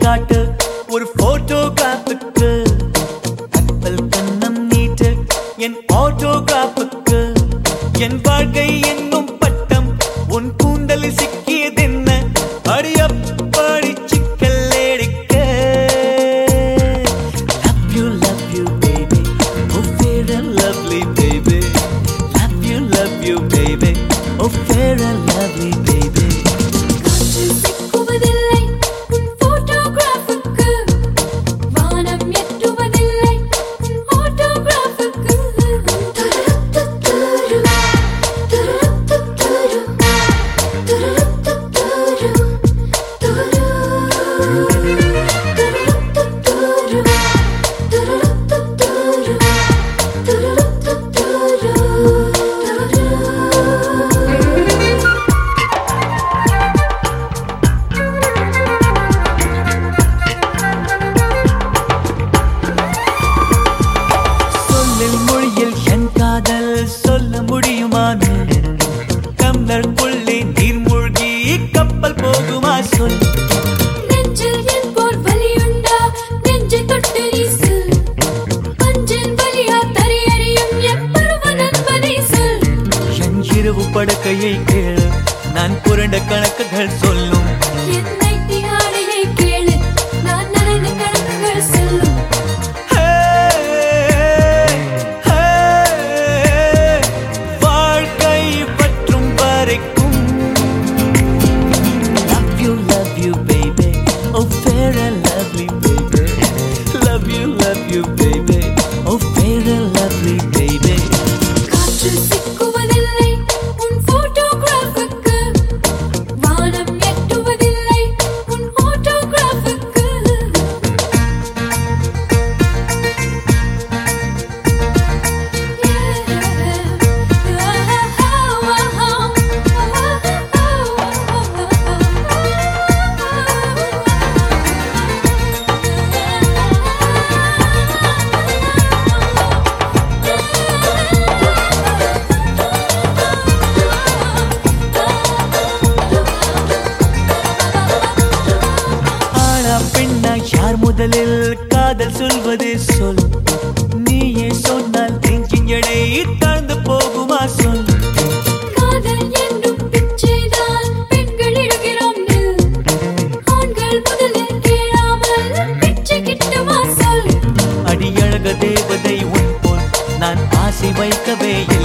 காட்டு ஒரு போட்டோகிராஃபுக்கு கப்பல் கண்ணம் நீட்டு என் ஆட்டோகிராஃபுக்கு என் வாழ்க்கை என்னும் பட்டம் உன் கூந்தலில் சிக்கியதென்ன அடியப்படி சிக்கல் எடுக்க Love you, love you, baby. Oh, fair and lovely, baby. Love you, love you, baby. Oh, fair and lovely, baby. காற்று சிக்குவதில்லை உன் போட்டோகிராஃபுக்கு வானம் எட்டுவதில்லை உன் ஆட்டோகிராஃபுக்கு துருத்துத்துரு, துருத்துத்துரு, துருத்துத்துரு, துரு, துருத்துத்துரு, துருத்துத்துரு, துருத்துத்துரு. சொல்லில் மொழியில் என் காதல் சொல்ல முடியுமானு டம்ளருக்குள்ளே நீர் மூழ்கி கப்பல் போகுமா சொல் நெஞ்சில் என் போர் வலியுண்டா நெஞ்சை தொட்டு வீசு பஞ்சின் வலியா தரையறியும் என் பருவ நண்பனை சொல் என் இரவு படுக்கையை கேளு நான் புரண்ட கணக்குகள் சொல்லும் என்னை தியாரையை கேளு நான் நனைந்த கணக்குகள் சொல்லும் வாழ்க்கை பற்றும் வரைக்கும் Love you, love you, baby. Oh, fair and lovely, baby. Love you, love you, baby. Oh, fair and lovely, baby. காற்று சிக்குவதில்லை உன் போட்டோகிராஃபுக்கு வானம் எட்டுவதில்லை உன் ஆட்டோகிராஃபுக்கு ஆனா பெண்ணா யார் முதலில் காதல் சொல்வது சொல் நீயே சொன்னால் நெஞ்சின் எடை தாழ்ந்து போகுமா சொல் காதல் என்னும் பிச்சைதான் பெண்கள் இடுகிறோம் நில். ஆண்கள் முதலில் கேளாமல் பிச்சை கிட்டுமா சொல் அடியழக தேவதை உன் போல் நான் ஆசை வைக்கவே